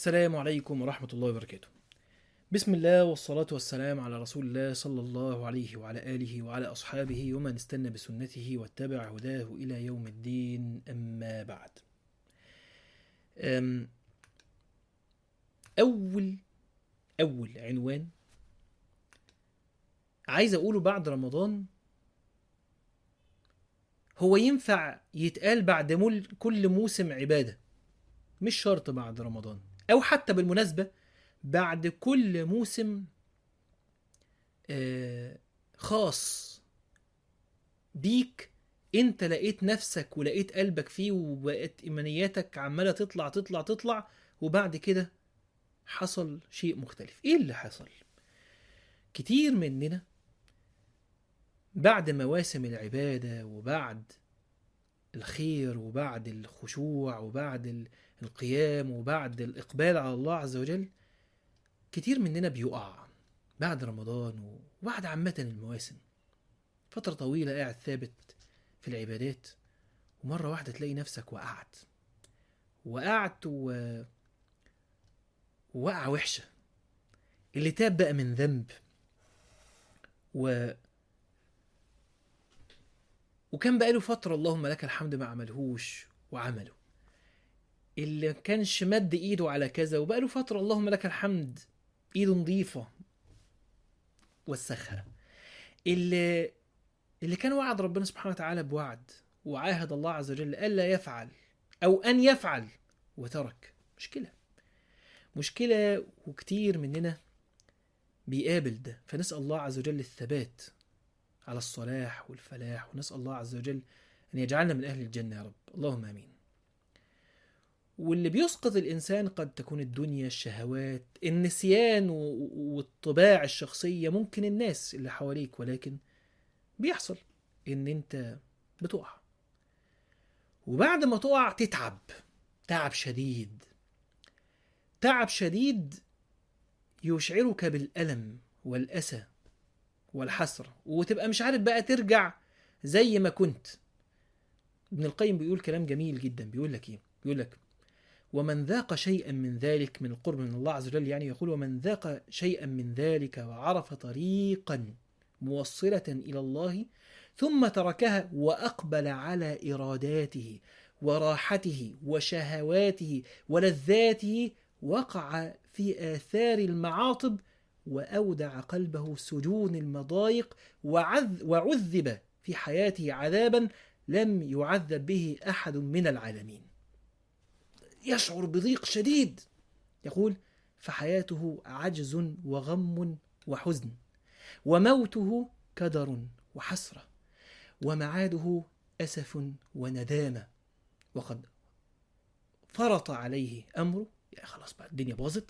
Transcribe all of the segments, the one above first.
السلام عليكم ورحمة الله وبركاته. بسم الله والصلاة والسلام على رسول الله صلى الله عليه وعلى آله وعلى أصحابه ومن استنى بسنته واتبع هداه إلى يوم الدين أما بعد. أم أول أول عنوان عايز أقوله بعد رمضان هو ينفع يتقال بعد مل كل موسم عبادة مش شرط بعد رمضان أو حتى بالمناسبة بعد كل موسم آه، خاص بيك انت لقيت نفسك ولقيت قلبك فيه وبقت ايمانياتك عماله تطلع تطلع تطلع وبعد كده حصل شيء مختلف ايه اللي حصل كتير مننا بعد مواسم العباده وبعد الخير وبعد الخشوع وبعد ال- القيام وبعد الاقبال على الله عز وجل كتير مننا بيقع بعد رمضان وبعد عامة المواسم فترة طويلة قاعد ثابت في العبادات ومرة واحدة تلاقي نفسك وقعت وقعت و... ووقعة وحشة اللي تاب بقى من ذنب و وكان بقاله فترة اللهم لك الحمد ما عملهوش وعمله اللي كانش مد ايده على كذا وبقاله فترة اللهم لك الحمد ايده نظيفة وسخها اللي اللي كان وعد ربنا سبحانه وتعالى بوعد وعاهد الله عز وجل ألا يفعل أو أن يفعل وترك مشكلة مشكلة وكتير مننا بيقابل ده فنسأل الله عز وجل الثبات على الصلاح والفلاح ونسأل الله عز وجل أن يجعلنا من أهل الجنة يا رب اللهم آمين واللي بيسقط الإنسان قد تكون الدنيا الشهوات النسيان و- و- والطباع الشخصية ممكن الناس اللي حواليك ولكن بيحصل إن أنت بتقع وبعد ما تقع تتعب تعب شديد تعب شديد يشعرك بالألم والأسى والحسرة وتبقى مش عارف بقى ترجع زي ما كنت ابن القيم بيقول كلام جميل جدا بيقول لك ايه بيقول لك ومن ذاق شيئا من ذلك من القرب من الله عز وجل يعني يقول ومن ذاق شيئا من ذلك وعرف طريقا موصلة إلى الله ثم تركها وأقبل على إراداته وراحته وشهواته ولذاته وقع في آثار المعاطب وأودع قلبه سجون المضايق وعذ وعذب في حياته عذابا لم يعذب به أحد من العالمين يشعر بضيق شديد يقول فحياته عجز وغم وحزن وموته كدر وحسرة ومعاده أسف وندامة وقد فرط عليه أمره يعني خلاص بقى الدنيا باظت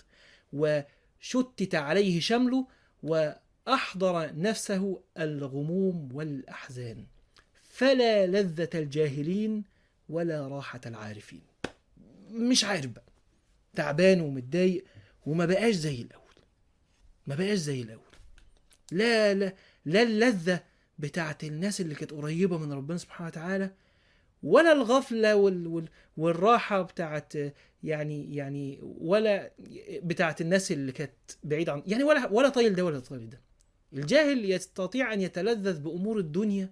وشتت عليه شمله وأحضر نفسه الغموم والأحزان فلا لذة الجاهلين ولا راحة العارفين مش عارف بقى تعبان ومتضايق وما بقاش زي الأول ما بقاش زي الأول لا لا لا اللذة بتاعت الناس اللي كانت قريبة من ربنا سبحانه وتعالى ولا الغفلة وال وال والراحة بتاعت يعني يعني ولا بتاعت الناس اللي كانت بعيدة عن يعني ولا ولا طايل ده ولا طايل ده الجاهل يستطيع أن يتلذذ بأمور الدنيا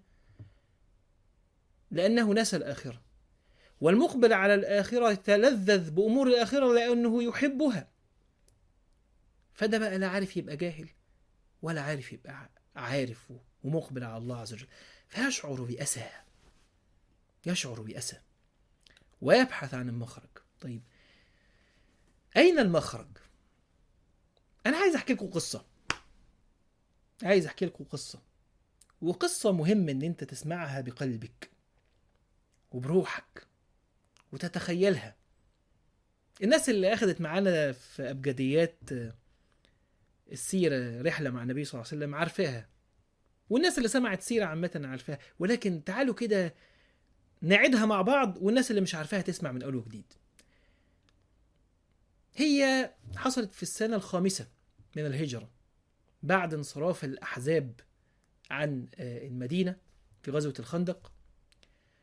لأنه نسى الآخرة والمقبل على الآخرة يتلذذ بأمور الآخرة لأنه يحبها فده بقى لا عارف يبقى جاهل ولا عارف يبقى عارف ومقبل على الله عز وجل فيشعر بأسى يشعر بأسى ويبحث عن المخرج طيب أين المخرج؟ أنا عايز أحكي لكم قصة عايز أحكي لكم قصة وقصة مهم إن أنت تسمعها بقلبك وبروحك وتتخيلها الناس اللي أخذت معانا في أبجديات السيرة رحلة مع النبي صلى الله عليه وسلم عارفاها والناس اللي سمعت سيرة عامة عارفاها ولكن تعالوا كده نعيدها مع بعض والناس اللي مش عارفاها تسمع من أول وجديد هي حصلت في السنة الخامسة من الهجرة بعد انصراف الأحزاب عن آه، المدينة في غزوة الخندق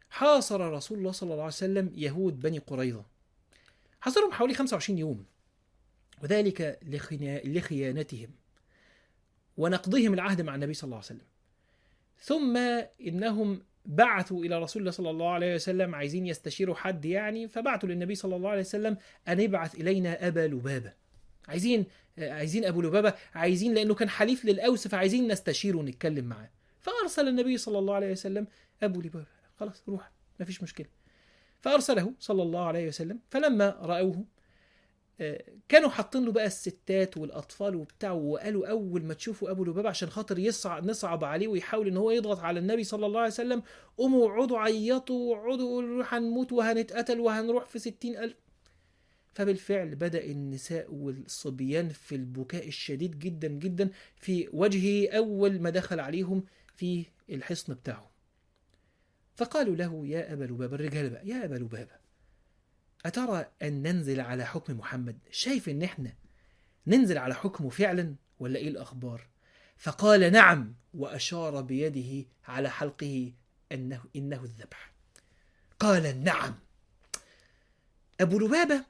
حاصر رسول الله صلى الله عليه وسلم يهود بني قريظة حاصرهم حوالي 25 يوم وذلك لخنا- لخيانتهم ونقضهم العهد مع النبي صلى الله عليه وسلم ثم انهم بعثوا الى رسول الله صلى الله عليه وسلم عايزين يستشيروا حد يعني فبعثوا للنبي صلى الله عليه وسلم ان ابعث الينا ابا لبابه عايزين عايزين ابو لبابه عايزين لانه كان حليف للاوس فعايزين نستشيره ونتكلم معاه فارسل النبي صلى الله عليه وسلم ابو لبابه خلاص روح ما فيش مشكله فارسله صلى الله عليه وسلم فلما راوه آه، كانوا حاطين له بقى الستات والاطفال وبتاع وقالوا اول ما تشوفوا ابو لبابه عشان خاطر يصعب نصعب عليه ويحاول ان هو يضغط على النبي صلى الله عليه وسلم قوموا اقعدوا عيطوا واقعدوا قولوا هنموت وهنتقتل وهنروح في ستين ألف فبالفعل بدأ النساء والصبيان في البكاء الشديد جدا جدا في وجهه أول ما دخل عليهم في الحصن بتاعه فقالوا له يا أبا لبابة الرجال بقى يا أبا لبابة أترى أن ننزل على حكم محمد شايف أن احنا ننزل على حكمه فعلا ولا إيه الأخبار فقال نعم وأشار بيده على حلقه أنه إنه الذبح قال نعم أبو لبابة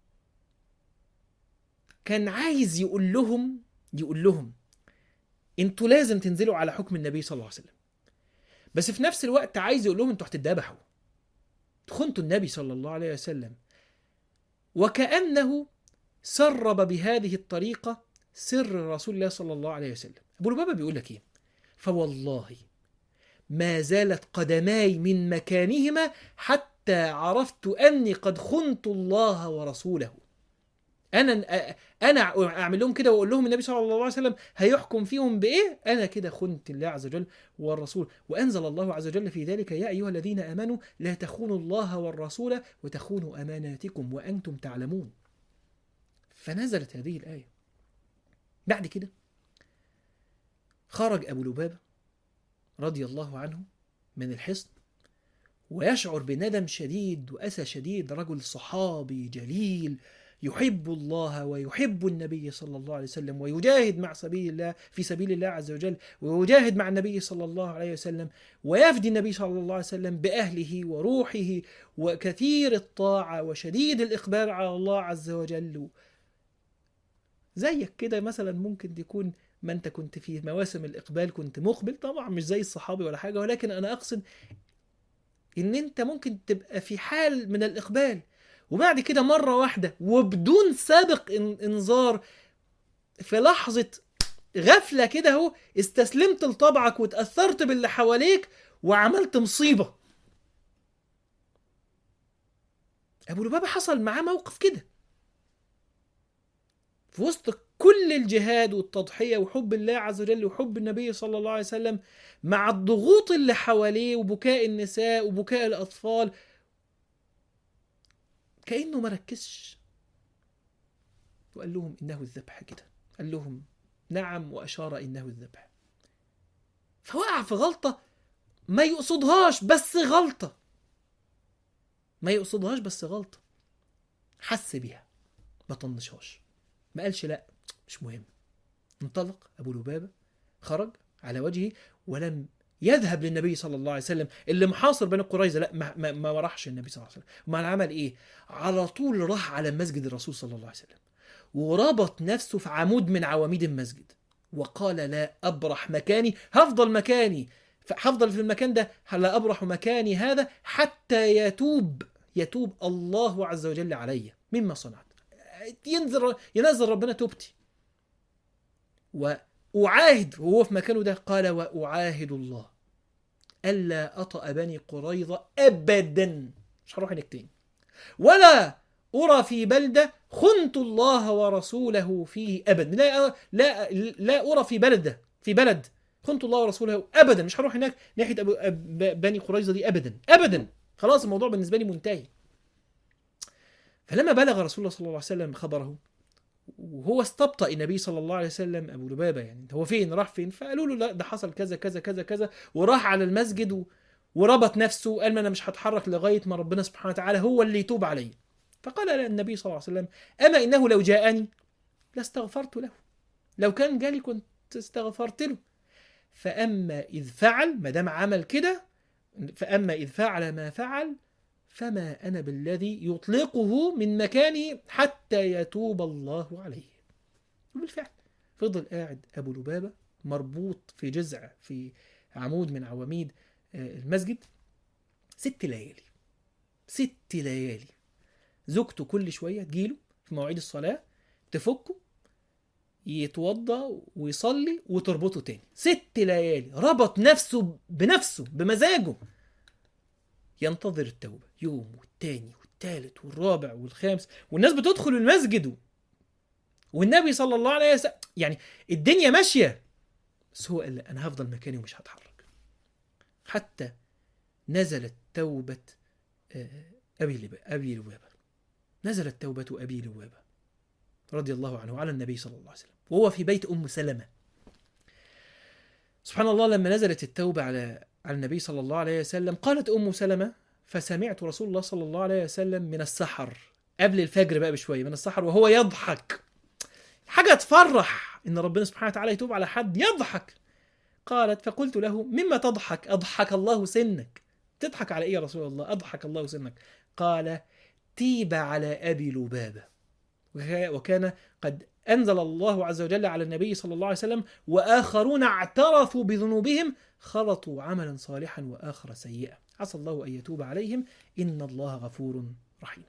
كان عايز يقول لهم يقول لهم انتوا لازم تنزلوا على حكم النبي صلى الله عليه وسلم بس في نفس الوقت عايز يقول لهم انتوا هتتذبحوا خنتوا النبي صلى الله عليه وسلم وكأنه سرب بهذه الطريقة سر رسول الله صلى الله عليه وسلم أبو لبابة بيقول لك إيه فوالله ما زالت قدماي من مكانهما حتى عرفت أني قد خنت الله ورسوله انا انا اعمل لهم كده واقول لهم النبي صلى الله عليه وسلم هيحكم فيهم بايه انا كده خنت الله عز وجل والرسول وانزل الله عز وجل في ذلك يا ايها الذين امنوا لا تخونوا الله والرسول وتخونوا اماناتكم وانتم تعلمون فنزلت هذه الايه بعد كده خرج ابو لبابه رضي الله عنه من الحصن ويشعر بندم شديد واسى شديد رجل صحابي جليل يحب الله ويحب النبي صلى الله عليه وسلم ويجاهد مع سبيل الله في سبيل الله عز وجل ويجاهد مع النبي صلى الله عليه وسلم ويفدي النبي صلى الله عليه وسلم بأهله وروحه وكثير الطاعة وشديد الإقبال على الله عز وجل زيك كده مثلا ممكن تكون ما انت كنت في مواسم الإقبال كنت مقبل طبعا مش زي الصحابي ولا حاجة ولكن أنا أقصد إن أنت ممكن تبقى في حال من الإقبال وبعد كده مرة واحدة وبدون سابق انذار في لحظة غفلة كده اهو استسلمت لطبعك وتأثرت باللي حواليك وعملت مصيبة أبو لبابة حصل معاه موقف كده في وسط كل الجهاد والتضحية وحب الله عز وجل وحب النبي صلى الله عليه وسلم مع الضغوط اللي حواليه وبكاء النساء وبكاء الأطفال كأنه ما ركزش وقال لهم إنه الذبح كده قال لهم نعم وأشار إنه الذبح فوقع في غلطة ما يقصدهاش بس غلطة ما يقصدهاش بس غلطة حس بيها ما طنشهاش ما قالش لا مش مهم انطلق أبو لبابة خرج على وجهه ولم يذهب للنبي صلى الله عليه وسلم اللي محاصر بني قريظه لا ما, ما, ما راحش النبي صلى الله عليه وسلم امال عمل ايه على طول راح على مسجد الرسول صلى الله عليه وسلم وربط نفسه في عمود من عواميد المسجد وقال لا ابرح مكاني هفضل مكاني هفضل في المكان ده لا ابرح مكاني هذا حتى يتوب يتوب الله عز وجل علي مما صنعت ينزل ينزل ربنا توبتي وأعاهد وهو في مكانه ده قال وأعاهد الله ألا أطأ بني قريظة أبدا مش هروح هناك تاني ولا أرى في بلدة خنت الله ورسوله فيه أبدا لا لا لا أرى في بلدة في بلد خنت الله ورسوله أبدا مش هروح هناك ناحية أبو بني قريظة دي أبدا أبدا خلاص الموضوع بالنسبة لي منتهي فلما بلغ رسول الله صلى الله عليه وسلم خبره وهو استبطأ النبي صلى الله عليه وسلم ابو لبابه يعني هو فين راح فين فقالوا له لا ده حصل كذا كذا كذا كذا وراح على المسجد و... وربط نفسه قال ما انا مش هتحرك لغايه ما ربنا سبحانه وتعالى هو اللي يتوب علي فقال النبي صلى الله عليه وسلم اما انه لو جاءني لاستغفرت له لو كان جالي كنت استغفرت له فاما اذ فعل ما دام عمل كده فاما اذ فعل ما فعل فما أنا بالذي يطلقه من مكانه حتى يتوب الله عليه وبالفعل فضل قاعد أبو لبابة مربوط في جذع في عمود من عواميد آه، المسجد ست ليالي ست ليالي زوجته كل شوية تجيله في مواعيد الصلاة تفكه يتوضا ويصلي وتربطه تاني ست ليالي ربط نفسه بنفسه بمزاجه ينتظر التوبة يوم والتاني والتالت والرابع والخامس والناس بتدخل المسجد والنبي صلى الله عليه وسلم يعني الدنيا ماشية بس هو قال لا أنا هفضل مكاني ومش هتحرك حتى نزلت توبة آه، أبي لبابة أبي لبابة نزلت توبة أبي لبابة رضي الله عنه على النبي صلى الله عليه وسلم وهو في بيت أم سلمة سبحان الله لما نزلت التوبة على على النبي صلى الله عليه وسلم قالت أم سلمة فسمعت رسول الله صلى الله عليه وسلم من السحر قبل الفجر بقى بشوية من السحر وهو يضحك حاجة تفرح إن ربنا سبحانه وتعالى يتوب على حد يضحك قالت فقلت له مما تضحك أضحك الله سنك تضحك على إيه يا رسول الله أضحك الله سنك قال تيب على أبي لبابة وك- وكان قد أنزل الله عز وجل على النبي صلى الله عليه وسلم وآخرون اعترفوا بذنوبهم خلطوا عملا صالحا وآخر سيئا عسى الله أن يتوب عليهم إن الله غفور رحيم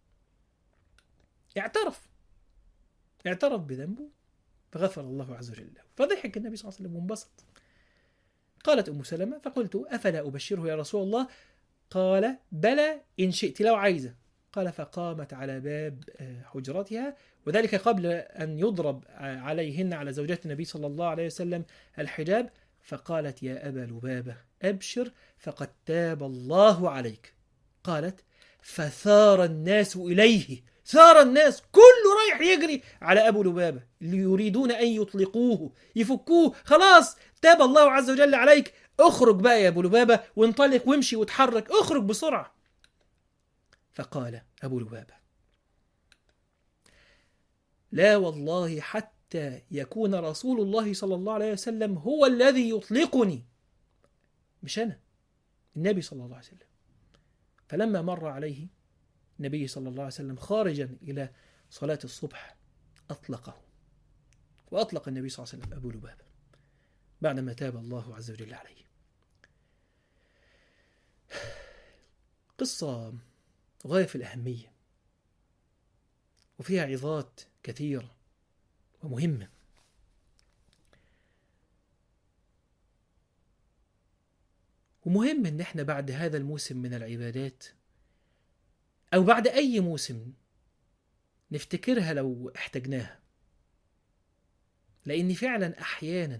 اعترف اعترف بذنبه فغفر الله عز وجل له فضحك النبي صلى الله عليه وسلم وانبسط قالت أم سلمة فقلت أفلا أبشره يا رسول الله قال بلى إن شئت لو عايزة قال فقامت على باب آه، حجرتها وذلك قبل أن يضرب آه، عليهن على زوجات النبي صلى الله عليه وسلم الحجاب فقالت يا أبا لبابة أبشر فقد تاب الله عليك قالت فثار الناس إليه ثار الناس كله رايح يجري على أبو لبابة اللي يريدون أن يطلقوه يفكوه خلاص تاب الله عز وجل عليك اخرج بقى يا أبو لبابة وانطلق وامشي وتحرك اخرج بسرعة فقال أبو لبابة لا والله حتى يكون رسول الله صلى الله عليه وسلم هو الذي يطلقني مش أنا النبي صلى الله عليه وسلم فلما مر عليه النبي صلى الله عليه وسلم خارجا إلى صلاة الصبح أطلقه وأطلق النبي صلى الله عليه وسلم أبو لبابة بعدما تاب الله عز وجل عليه قصة غاية في الأهمية وفيها عظات كثيرة ومهمة ومهم ان احنا بعد هذا الموسم من العبادات او بعد اي موسم نفتكرها لو احتجناها لاني فعلا احيانا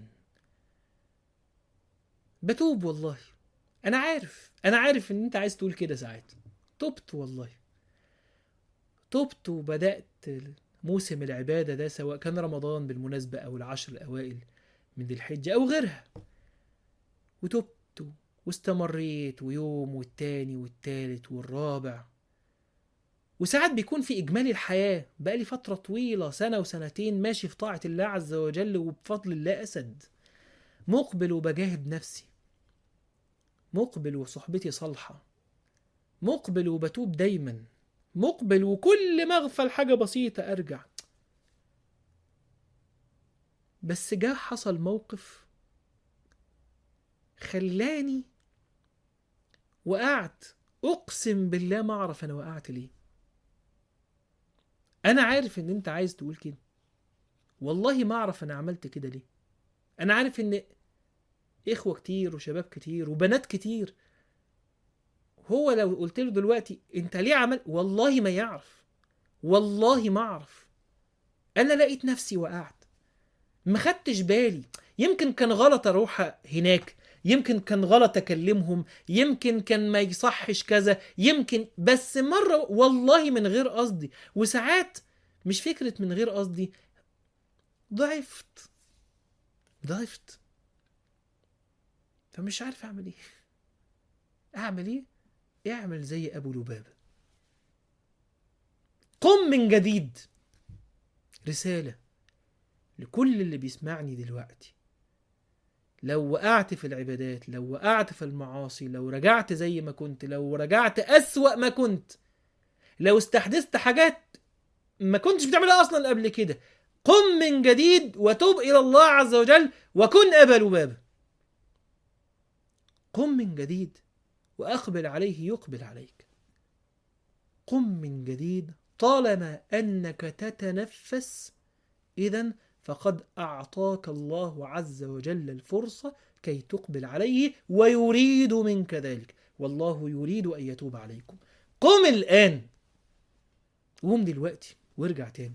بتوب والله انا عارف انا عارف ان انت عايز تقول كده ساعات تبت والله تبت وبدات موسم العباده ده سواء كان رمضان بالمناسبه او العشر الاوائل من ذي الحجه او غيرها وتبت واستمريت ويوم والتاني والتالت والرابع وساعات بيكون في إجمالي الحياة بقالي فترة طويلة سنة وسنتين ماشي في طاعة الله عز وجل وبفضل الله أسد مقبل وبجاهد نفسي مقبل وصحبتي صالحة مقبل وبتوب دايما مقبل وكل ما اغفل حاجة بسيطة أرجع بس جه حصل موقف خلاني وقعت اقسم بالله ما اعرف انا وقعت ليه انا عارف ان انت عايز تقول كده والله ما اعرف انا عملت كده ليه انا عارف ان اخوه كتير وشباب كتير وبنات كتير هو لو قلت له دلوقتي انت ليه عمل والله ما يعرف والله ما اعرف انا لقيت نفسي وقعت ما خدتش بالي يمكن كان غلط اروح هناك يمكن كان غلط اكلمهم يمكن كان ما يصحش كذا يمكن بس مره والله من غير قصدي وساعات مش فكره من غير قصدي ضعفت ضعفت فمش عارف اعمل ايه اعمل ايه اعمل زي ابو لبابه قم من جديد رساله لكل اللي بيسمعني دلوقتي لو وقعت في العبادات لو وقعت في المعاصي لو رجعت زي ما كنت لو رجعت أسوأ ما كنت لو استحدثت حاجات ما كنتش بتعملها أصلا قبل كده قم من جديد وتوب إلى الله عز وجل وكن أبا لبابة قم من جديد وأقبل عليه يقبل عليك قم من جديد طالما أنك تتنفس إذا فقد أعطاك الله عز وجل الفرصة كي تقبل عليه ويريد منك ذلك والله يريد أن يتوب عليكم قم الآن قوم دلوقتي وارجع تاني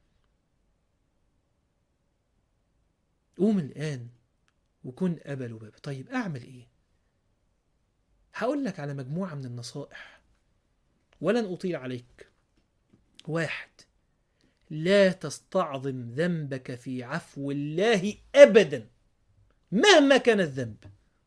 قوم الآن وكن أبا لبابة طيب أعمل إيه هقول لك على مجموعة من النصائح ولن أطيل عليك واحد لا تستعظم ذنبك في عفو الله أبدا مهما كان الذنب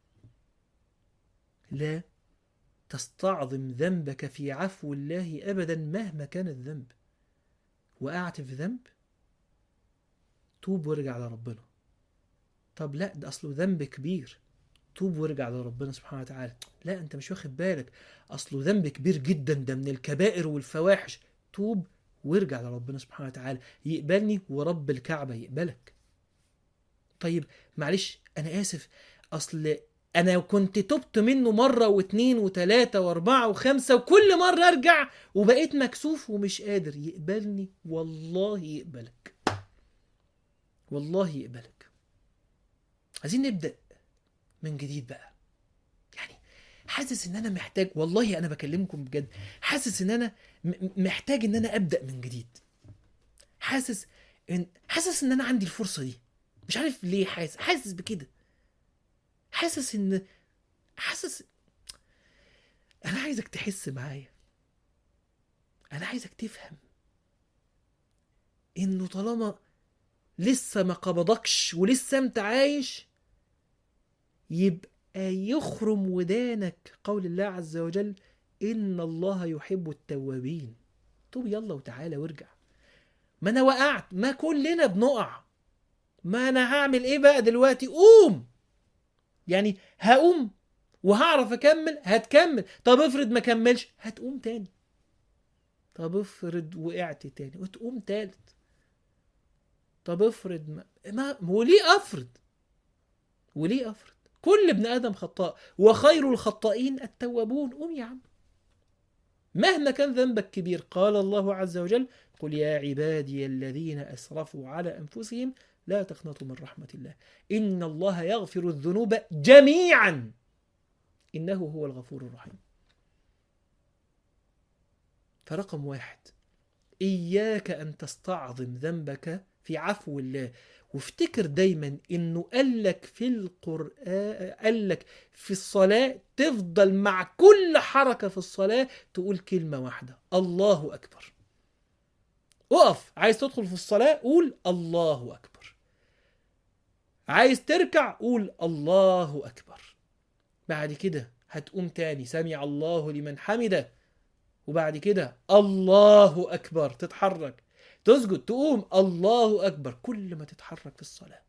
لا تستعظم ذنبك في عفو الله أبدا مهما كان الذنب وقعت في ذنب توب وارجع لربنا طب لا ده أصله ذنب كبير توب وارجع لربنا سبحانه وتعالى لا انت مش واخد بالك اصله ذنب كبير جدا ده من الكبائر والفواحش توب وارجع لربنا سبحانه وتعالى يقبلني ورب الكعبة يقبلك طيب معلش انا اسف اصل انا كنت تبت منه مرة واتنين وتلاتة واربعة وخمسة وكل مرة ارجع وبقيت مكسوف ومش قادر يقبلني والله يقبلك والله يقبلك عايزين نبدأ من جديد بقى يعني حاسس ان انا محتاج والله انا بكلمكم بجد حاسس ان انا م- محتاج ان انا ابدا من جديد حاسس ان حاسس ان انا عندي الفرصه دي مش عارف ليه حاسس حاسس بكده حاسس ان حاسس انا عايزك تحس معايا انا عايزك تفهم انه طالما لسه ما قبضكش ولسه انت عايش يبقى يخرم ودانك قول الله عز وجل إن الله يحب التوابين طب يلا وتعالى وارجع ما أنا وقعت ما كلنا بنقع ما أنا هعمل إيه بقى دلوقتي قوم يعني هقوم وهعرف أكمل هتكمل طب افرض ما كملش هتقوم تاني طب افرض وقعت تاني وتقوم تالت طب افرض ما, ما وليه افرض وليه افرض كل ابن ادم خطاء وخير الخطائين التوابون قوم يا عم مهما كان ذنبك كبير قال الله عز وجل قل يا عبادي الذين اسرفوا على انفسهم لا تقنطوا من رحمه الله ان الله يغفر الذنوب جميعا انه هو الغفور الرحيم فرقم واحد اياك ان تستعظم ذنبك في عفو الله وافتكر دايما انه قال لك في القرآن قال لك في الصلاة تفضل مع كل حركة في الصلاة تقول كلمة واحدة الله أكبر اقف عايز تدخل في الصلاة قول الله أكبر عايز تركع قول الله أكبر بعد كده هتقوم تاني سمع الله لمن حمده وبعد كده الله أكبر تتحرك تسجد تقوم الله أكبر كل ما تتحرك في الصلاة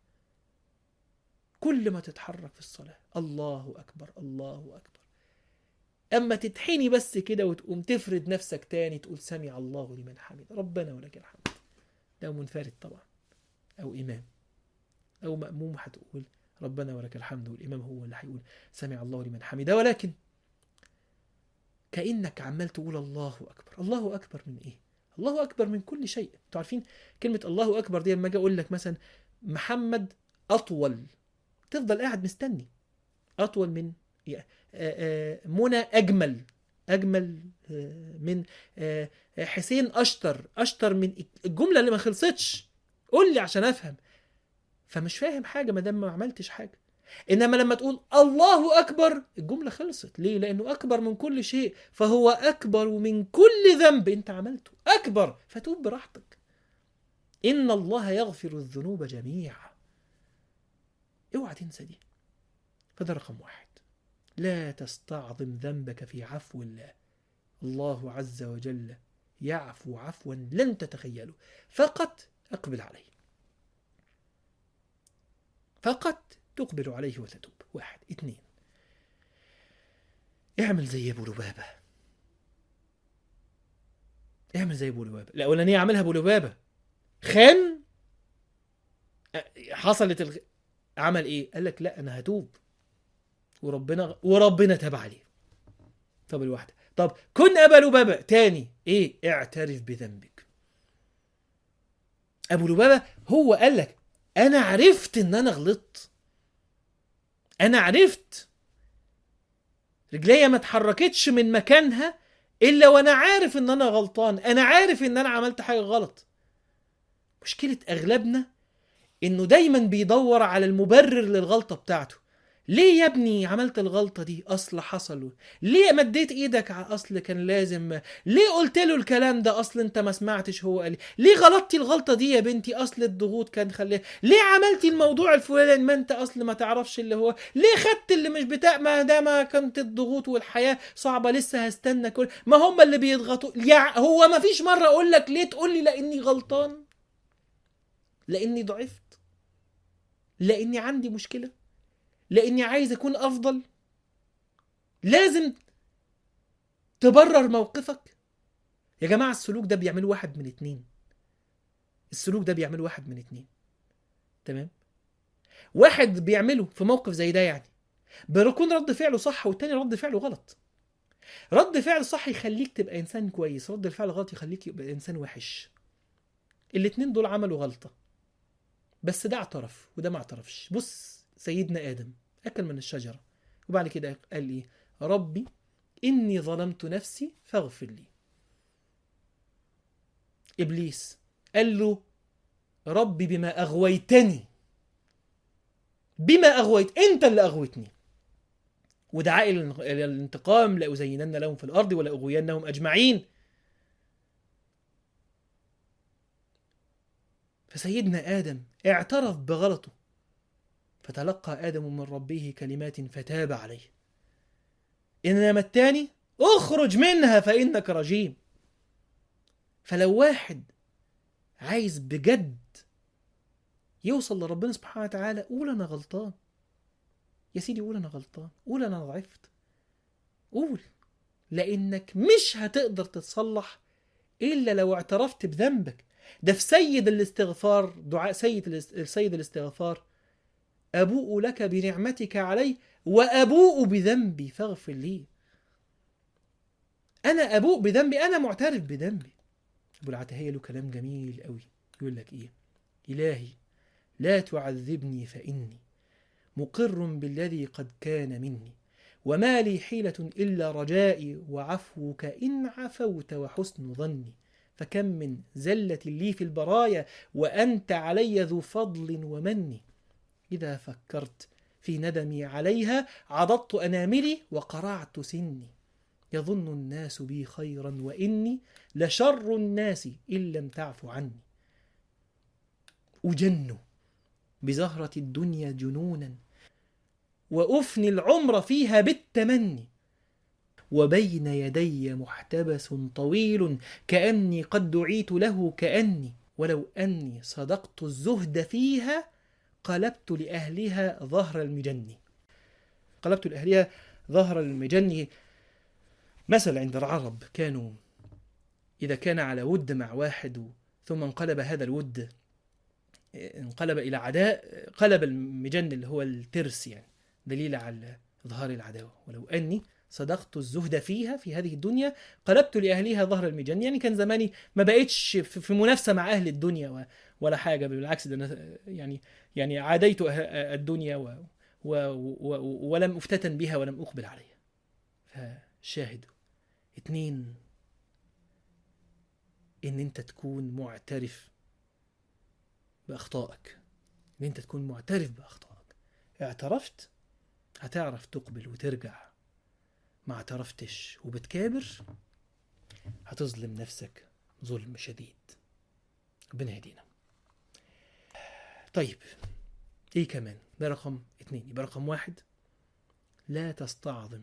كل ما تتحرك في الصلاة الله أكبر الله أكبر أما تتحني بس كده وتقوم تفرد نفسك تاني تقول سمع الله لمن حمد ربنا ولك الحمد لو منفرد طبعا أو إمام أو مأموم هتقول ربنا ولك الحمد والإمام هو اللي هيقول سمع الله لمن حمده ولكن كأنك عمال تقول الله أكبر الله أكبر من إيه الله اكبر من كل شيء انتوا عارفين كلمه الله اكبر دي لما اجي اقول لك مثلا محمد اطول تفضل قاعد مستني اطول من منى اجمل اجمل من حسين اشطر اشطر من الجمله اللي ما خلصتش قول لي عشان افهم فمش فاهم حاجه ما دام ما عملتش حاجه انما لما تقول الله اكبر الجمله خلصت ليه لانه اكبر من كل شيء فهو اكبر من كل ذنب انت عملته اكبر فتوب براحتك ان الله يغفر الذنوب جميعا اوعى تنسى دي فده رقم واحد لا تستعظم ذنبك في عفو الله الله عز وجل يعفو عفوا لن تتخيله فقط اقبل عليه فقط تقبل عليه وتتوب واحد اتنين اعمل زي ابو لبابه اعمل زي ابو لبابه الاولانيه عملها ابو لبابه خان أ- حصلت الغ... عمل ايه قال لك لا انا هتوب وربنا وربنا تاب عليه طب الواحده طب كن ابا لبابه تاني ايه اعترف بذنبك ابو لبابه هو قال لك انا عرفت ان انا غلطت انا عرفت رجليا ما اتحركتش من مكانها الا وانا عارف ان انا غلطان انا عارف ان انا عملت حاجه غلط مشكله اغلبنا انه دايما بيدور على المبرر للغلطه بتاعته ليه يا ابني عملت الغلطة دي أصل حصل ليه مديت إيدك على أصل كان لازم ليه قلت له الكلام ده أصل أنت ما سمعتش هو قال ليه غلطتي الغلطة دي يا بنتي أصل الضغوط كان خليها ليه عملتي الموضوع الفلاني ما أنت أصل ما تعرفش اللي هو ليه خدت اللي مش بتاع ما ده ما كانت الضغوط والحياة صعبة لسه هستنى كل ما هم اللي بيضغطوا يع... هو ما فيش مرة أقول لك ليه تقول لي لأني غلطان لأني ضعفت لأني عندي مشكلة لاني عايز اكون افضل لازم تبرر موقفك يا جماعه السلوك ده بيعمله واحد من اتنين السلوك ده بيعمله واحد من اتنين تمام واحد بيعمله في موقف زي ده يعني بيكون رد فعله صح والتاني رد فعله غلط رد فعل صح يخليك تبقى انسان كويس رد الفعل غلط يخليك يبقى انسان وحش الاتنين دول عملوا غلطه بس ده اعترف وده ما اعترفش بص سيدنا آدم أكل من الشجرة وبعد كده قال لي ربي إني ظلمت نفسي فاغفر لي إبليس قال له ربي بما أغويتني بما أغويت أنت اللي أغويتني ودعاء إلى الانتقام لأزينن لهم في الأرض ولأغوينهم أجمعين فسيدنا آدم اعترف بغلطه فتلقى آدم من ربه كلمات فتاب عليه إنما الثاني اخرج منها فإنك رجيم فلو واحد عايز بجد يوصل لربنا سبحانه وتعالى قول أنا غلطان يا سيدي قول أنا غلطان قول أنا ضعفت قول لأنك مش هتقدر تتصلح إلا لو اعترفت بذنبك ده في سيد الاستغفار دعاء سيد سيد الاستغفار أبوء لك بنعمتك علي وأبوء بذنبي فاغفر لي أنا أبوء بذنبي أنا معترف بذنبي أبو العتهية له كلام جميل قوي يقول لك إيه إلهي لا تعذبني فإني مقر بالذي قد كان مني وما لي حيلة إلا رجائي وعفوك إن عفوت وحسن ظني فكم من زلة لي في البرايا وأنت علي ذو فضل ومن إذا فكرت في ندمي عليها عضضت أناملي وقرعت سني يظن الناس بي خيرا وإني لشر الناس إن لم تعف عني أجن بزهرة الدنيا جنونا وأفني العمر فيها بالتمني وبين يدي محتبس طويل كأني قد دعيت له كأني ولو أني صدقت الزهد فيها قلبت لأهلها ظهر المجن قلبت لأهلها ظهر المجن مثل عند العرب كانوا إذا كان على ود مع واحد ثم انقلب هذا الود انقلب إلى عداء قلب المجن اللي هو الترس يعني دليل على إظهار العداوة ولو أني صدقت الزهد فيها في هذه الدنيا قلبت لأهلها ظهر المجن يعني كان زماني ما بقتش في منافسة مع أهل الدنيا ولا حاجة بالعكس ده أنا يعني يعني عاديت الدنيا و و و ولم أفتتن بها ولم أقبل عليها فشاهد اتنين ان انت تكون معترف باخطائك ان انت تكون معترف باخطائك اعترفت هتعرف تقبل وترجع ما اعترفتش وبتكابر هتظلم نفسك ظلم شديد ربنا يهدينا طيب ايه كمان ده رقم اتنين يبقى رقم واحد لا تستعظم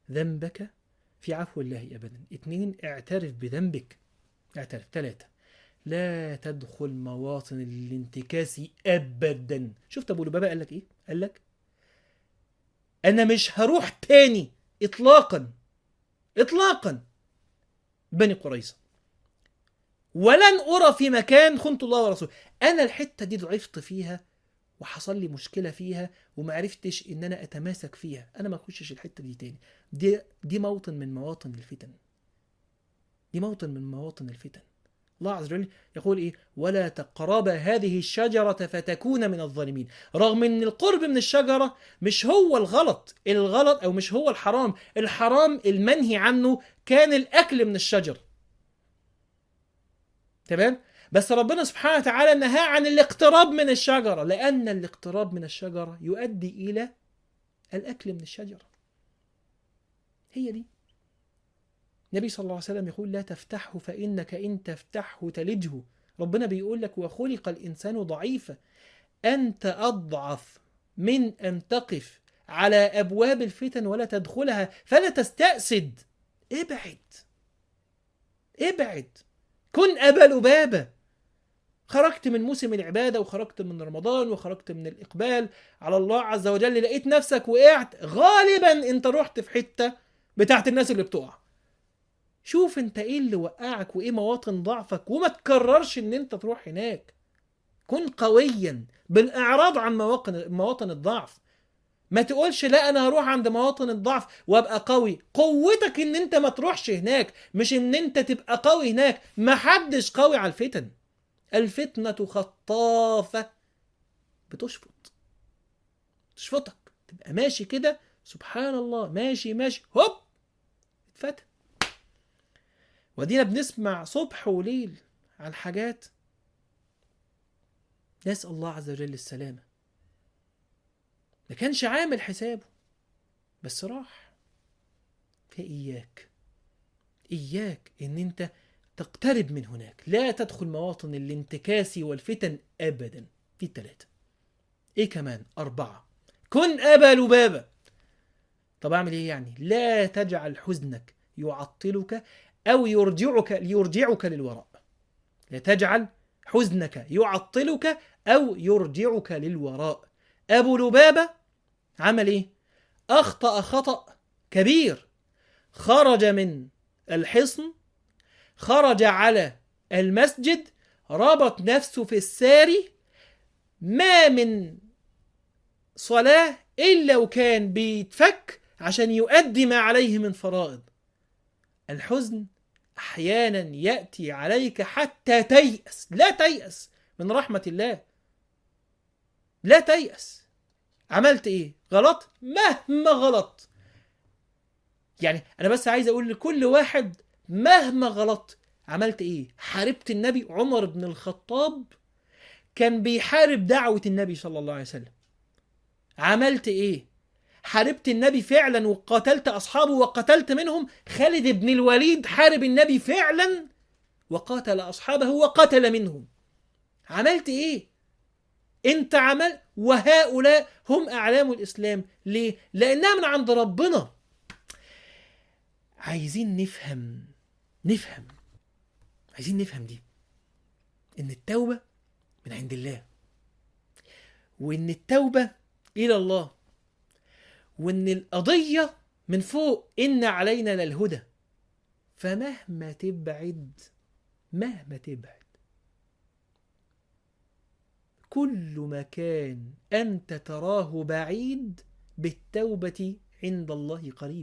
ذنبك في عفو الله ابدا اتنين اعترف بذنبك اعترف ثلاثة لا تدخل مواطن الانتكاس ابدا شفت ابو لبابه قال لك ايه قال لك انا مش هروح تاني اطلاقا اطلاقا بني قريظه ولن ارى في مكان خنت الله ورسوله انا الحته دي ضعفت فيها وحصل لي مشكله فيها وما عرفتش ان انا اتماسك فيها انا ما اخشش الحته دي تاني دي دي موطن من مواطن الفتن دي موطن من مواطن الفتن الله عز وجل يقول ايه ولا تقرب هذه الشجرة فتكون من الظالمين رغم ان القرب من الشجرة مش هو الغلط الغلط او مش هو الحرام الحرام المنهي عنه كان الاكل من الشجر تمام بس ربنا سبحانه وتعالى نهى عن الاقتراب من الشجرة لأن الاقتراب من الشجرة يؤدي إلى الأكل من الشجرة هي دي النبي صلى الله عليه وسلم يقول لا تفتحه فإنك إن تفتحه تلجه ربنا بيقول لك وخلق الإنسان ضعيفا أنت أضعف من أن تقف على أبواب الفتن ولا تدخلها فلا تستأسد ابعد ابعد كن أبا لبابة خرجت من موسم العبادة وخرجت من رمضان وخرجت من الإقبال على الله عز وجل لقيت نفسك وقعت غالبا انت رحت في حتة بتاعت الناس اللي بتقع شوف انت ايه اللي وقعك وايه مواطن ضعفك وما تكررش ان انت تروح هناك كن قويا بالاعراض عن مواطن مواطن الضعف ما تقولش لا انا هروح عند مواطن الضعف وابقى قوي قوتك ان انت ما تروحش هناك مش ان انت تبقى قوي هناك ما حدش قوي على الفتن الفتنة خطافة بتشفط تشفطك تبقى ماشي كده سبحان الله ماشي ماشي هوب اتفتن ودينا بنسمع صبح وليل عن حاجات نسأل الله عز وجل السلامة ما كانش عامل حسابه بس راح فإياك إياك إن أنت تقترب من هناك لا تدخل مواطن الانتكاس والفتن أبدا في التلاتة إيه كمان أربعة كن أبا لبابة طب أعمل إيه يعني لا تجعل حزنك يعطلك أو يرجعك يرجعك للوراء لا تجعل حزنك يعطلك أو يرجعك للوراء أبو لبابة عمل إيه أخطأ خطأ كبير خرج من الحصن خرج على المسجد ربط نفسه في الساري ما من صلاة إلا وكان بيتفك عشان يؤدي ما عليه من فرائض الحزن أحيانا يأتي عليك حتى تيأس لا تيأس من رحمة الله لا تيأس عملت إيه غلط مهما غلط يعني أنا بس عايز أقول لكل واحد مهما غلط عملت ايه حاربت النبي عمر بن الخطاب كان بيحارب دعوة النبي صلى الله عليه وسلم عملت ايه حاربت النبي فعلا وقتلت اصحابه وقتلت منهم خالد بن الوليد حارب النبي فعلا وقاتل اصحابه وقتل منهم عملت ايه انت عمل وهؤلاء هم اعلام الاسلام ليه لانها من عند ربنا عايزين نفهم نفهم عايزين نفهم دي ان التوبه من عند الله وان التوبه الى الله وان القضيه من فوق ان علينا للهدى فمهما تبعد مهما تبعد كل مكان انت تراه بعيد بالتوبه عند الله قريب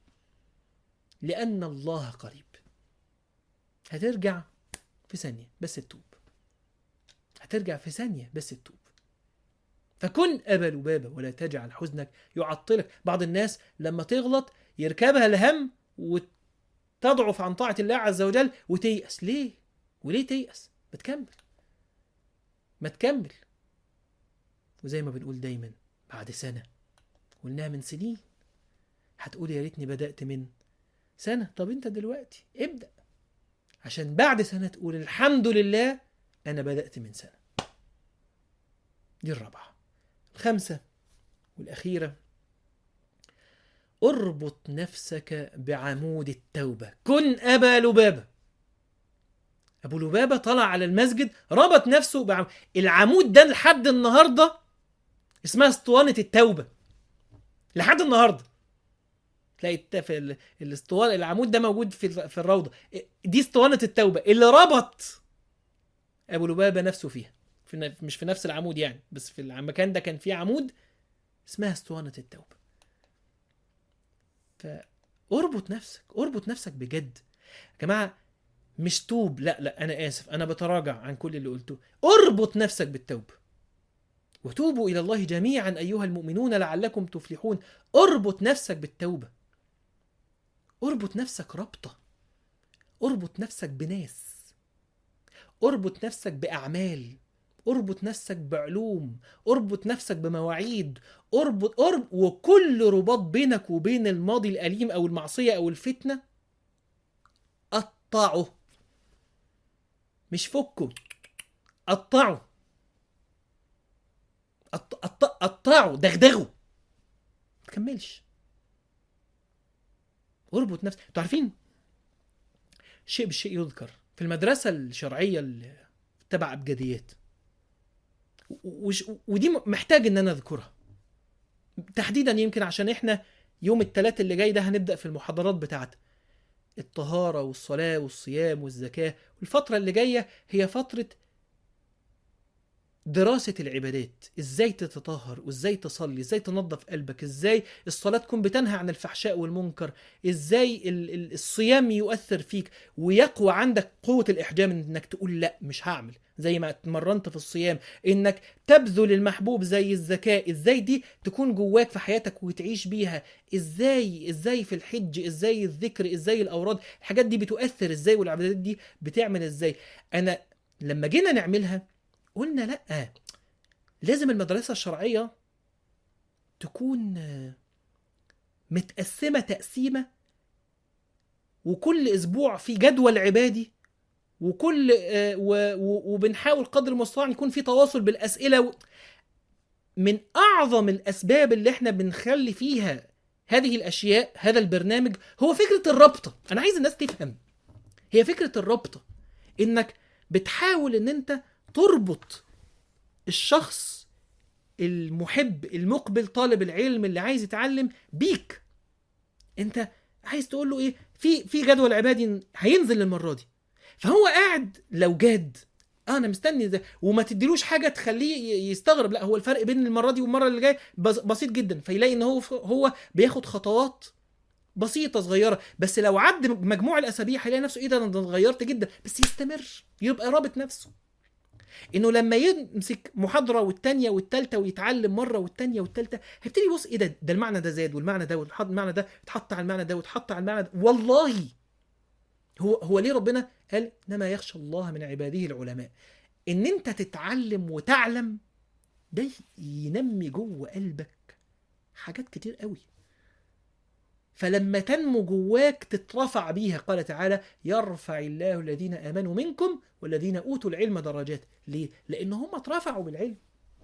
لأن الله قريب هترجع في ثانية بس تتوب هترجع في ثانية بس تتوب فكن أبا لبابة ولا تجعل حزنك يعطلك بعض الناس لما تغلط يركبها الهم وتضعف عن طاعة الله عز وجل وتيأس ليه؟ وليه تيأس؟ ما تكمل ما تكمل وزي ما بنقول دايما بعد سنة قلناها من سنين هتقول يا ريتني بدأت من سنة طب انت دلوقتي ابدأ عشان بعد سنة تقول الحمد لله أنا بدأت من سنة دي الرابعة الخامسة والأخيرة اربط نفسك بعمود التوبة كن أبا لبابة ابو لبابه طلع على المسجد ربط نفسه بعم... العمود ده لحد النهارده اسمها اسطوانه التوبه لحد النهارده تلاقي الت- في ال- الاسطوانه العمود ده موجود في ال- في الروضه دي اسطوانه التوبه اللي ربط ابو لبابه نفسه فيها في ن- مش في نفس العمود يعني بس في المكان ده كان فيه عمود اسمها اسطوانه التوبه فاربط نفسك اربط نفسك بجد يا جماعه مش توب لا لا انا اسف انا بتراجع عن كل اللي قلته اربط نفسك بالتوبه وتوبوا الى الله جميعا ايها المؤمنون لعلكم تفلحون اربط نفسك بالتوبه اربط نفسك ربطه اربط نفسك بناس اربط نفسك باعمال اربط نفسك بعلوم اربط نفسك بمواعيد اربط اربط وكل رباط بينك وبين الماضي الاليم او المعصيه او الفتنه قطعه مش فكه قطعه قط- قط- قطعه دغدغه ما تكملش اربط نفسك انتوا عارفين شيء بالشيء يذكر في المدرسه الشرعيه اللي تبع ابجديات و- وش- ودي م- محتاج ان انا اذكرها تحديدا يمكن عشان احنا يوم الثلاث اللي جاي ده هنبدا في المحاضرات بتاعت الطهاره والصلاه والصيام والزكاه والفتره اللي جايه هي فتره دراسة العبادات ازاي تتطهر وازاي تصلي ازاي تنظف قلبك ازاي الصلاة تكون بتنهى عن الفحشاء والمنكر ازاي ال- ال- الصيام يؤثر فيك ويقوى عندك قوة الإحجام انك تقول لا مش هعمل زي ما اتمرنت في الصيام انك تبذل المحبوب زي الزكاة ازاي دي تكون جواك في حياتك وتعيش بيها ازاي ازاي في الحج ازاي الذكر ازاي الاوراد الحاجات دي بتؤثر ازاي والعبادات دي بتعمل ازاي انا لما جينا نعملها قلنا لا لازم المدرسة الشرعية تكون آه، متقسمة تقسيمة وكل أسبوع في جدول عبادي وكل آه، و- و- وبنحاول قدر المستطاع يكون في تواصل بالأسئلة و- من أعظم الأسباب اللي احنا بنخلي فيها هذه الأشياء هذا البرنامج هو فكرة الرابطة أنا عايز الناس تفهم هي فكرة الرابطة إنك بتحاول إن أنت تربط الشخص المحب المقبل طالب العلم اللي عايز يتعلم بيك انت عايز تقول له ايه في في جدول عبادي هينزل المره دي فهو قاعد لو جاد آه انا مستني ده وما تديلوش حاجه تخليه ي- يستغرب لا هو الفرق بين المره دي والمره اللي جايه بس- بسيط جدا فيلاقي ان هو هو بياخد خطوات بسيطه صغيره بس لو عد مجموع الاسابيع هيلاقي نفسه ايه ده انا اتغيرت جدا بس يستمر يبقى رابط نفسه انه لما يمسك محاضره والتانيه والتالته ويتعلم مره والتانيه والتالته هيبتدي يبص ايه ده ده المعنى ده زاد والمعنى ده والمعنى ده اتحط على المعنى ده واتحط على المعنى ده والله هو هو ليه ربنا قال انما يخشى الله من عباده العلماء ان انت تتعلم وتعلم ده ينمي جوه قلبك حاجات كتير قوي فلما تنمو جواك تترفع بيها قال تعالى يرفع الله الذين امنوا منكم والذين اوتوا العلم درجات ليه لان هم اترفعوا بالعلم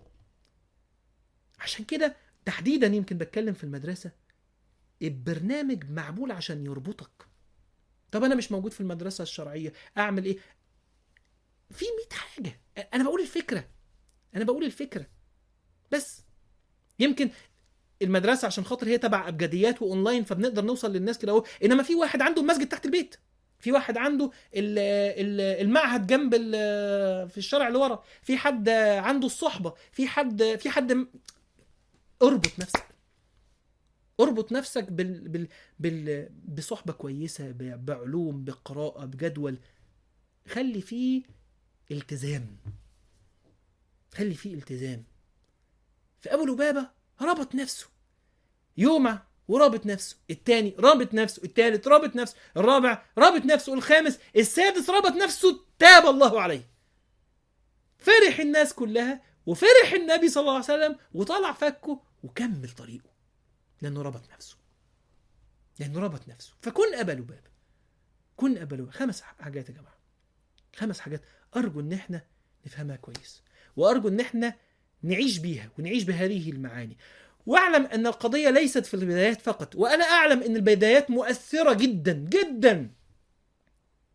عشان كده تحديدا يمكن بتكلم في المدرسه البرنامج معمول عشان يربطك طب انا مش موجود في المدرسه الشرعيه اعمل ايه في 100 حاجه انا بقول الفكره انا بقول الفكره بس يمكن المدرسه عشان خاطر هي تبع ابجديات واونلاين فبنقدر نوصل للناس كده اهو انما في واحد عنده المسجد تحت البيت في واحد عنده ال- ال- المعهد جنب ال- في الشارع اللي ورا في حد عنده الصحبه في حد في حد م- اربط نفسك اربط نفسك بال بال بال بصحبه كويسه ب- بعلوم بقراءه بجدول خلي فيه التزام خلي فيه التزام فابو لبابه ربط نفسه يومع ورابط نفسه التاني رابط نفسه التالت رابط نفسه الرابع رابط نفسه الخامس السادس ربط نفسه تاب الله عليه فرح الناس كلها وفرح النبي صلى الله عليه وسلم وطلع فكه وكمل طريقه لانه ربط نفسه لانه ربط نفسه فكن ابا لبابه كن ابا لبابه خمس حاجات يا جماعه خمس حاجات ارجو ان احنا نفهمها كويس وارجو ان احنا نعيش بيها ونعيش بهذه المعاني واعلم ان القضيه ليست في البدايات فقط وانا اعلم ان البدايات مؤثره جدا جدا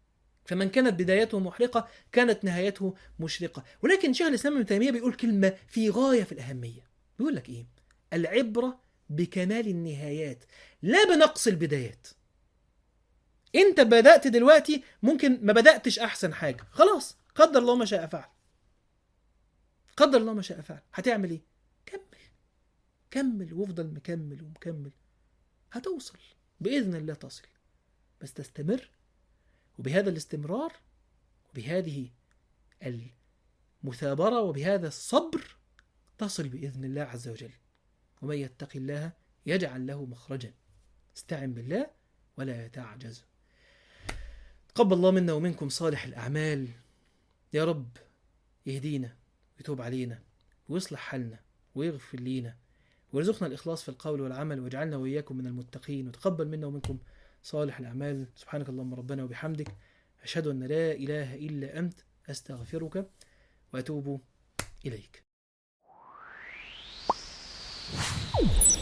فمن كانت بدايته محرقة كانت نهايته مشرقة ولكن شيخ الإسلام ابن تيمية بيقول كلمة في غاية في الأهمية بيقول لك إيه العبرة بكمال النهايات لا بنقص البدايات انت بدأت دلوقتي ممكن ما بدأتش أحسن حاجة خلاص قدر الله ما شاء فعل قدر الله ما شاء فعل هتعمل ايه كمل كمل وافضل مكمل ومكمل هتوصل بإذن الله تصل بس تستمر وبهذا الاستمرار وبهذه المثابرة وبهذا الصبر تصل بإذن الله عز وجل ومن يتق الله يجعل له مخرجا استعن بالله ولا تعجز تقبل الله منا ومنكم صالح الأعمال يا رب يهدينا ويتوب علينا ويصلح حالنا ويغفر لينا ويرزقنا الإخلاص في القول والعمل واجعلنا وإياكم من المتقين وتقبل منا ومنكم صالح الأعمال سبحانك اللهم ربنا وبحمدك أشهد أن لا إله إلا أنت أستغفرك وأتوب إليك